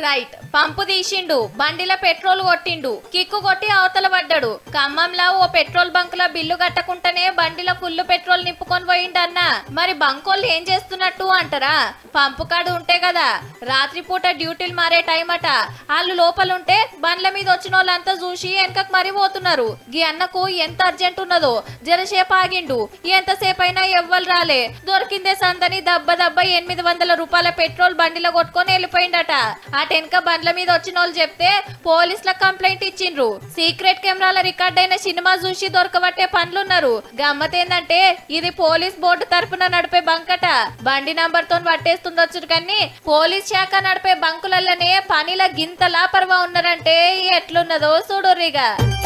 right పంపు తీసిండు బండిలో petrol కొట్టిండు కిక్కు కొట్టి అవతల పడ్డాడు ఖమ్మంలో ఓ పెట్రోల్ బంక్ లో బిల్లు కట్టకుండానే బండిలో ఫుల్ పెట్రోల్ నింపుకొని పోయిండన్న మరి బంకోళ్ళు ఏం చేస్తున్నట్టు అంటారా పంపు కాడు ఉంటే కదా రాత్రిపూట డ్యూటీలు మారే టైం అట వాళ్ళు లోపల ఉంటే బండ్ల మీద వచ్చిన వాళ్ళంతా చూసి వెనకకు మరీ పోతున్నారు గీ అన్నకు ఎంత అర్జెంట్ ఉన్నదో జరసేపు ఆగిండు ఎంతసేపు అయినా ఎవ్వరు రాలే దొరికిందే సందని దబ్బ దబ్బ ఎనిమిది వందల రూపాయల పెట్రోల్ బండిలో కొట్టుకొని వెళ్ళిపోయిండట ఆ టెనక బండ్ల మీద వచ్చిన వాళ్ళు చెప్తే పోలీసులకు కంప్లైంట్ ఇచ్చిండ్రు సీక్రెట్ కెమెరాల రికార్డ్ అయిన సినిమా చూసి దొరకబట్టే పనులున్నారు గమ్మత్ ఏందంటే ఇది పోలీస్ బోర్డు తరపున నడిపే బంకట బండి నంబర్ తో పట్టేస్తుండొచ్చు కానీ పోలీస్ శాఖ నడిపే బంకులలోనే పనిల గింత లాపర్వా ఉన్నారంటే ఎట్లున్నదో చూడుర్రిగా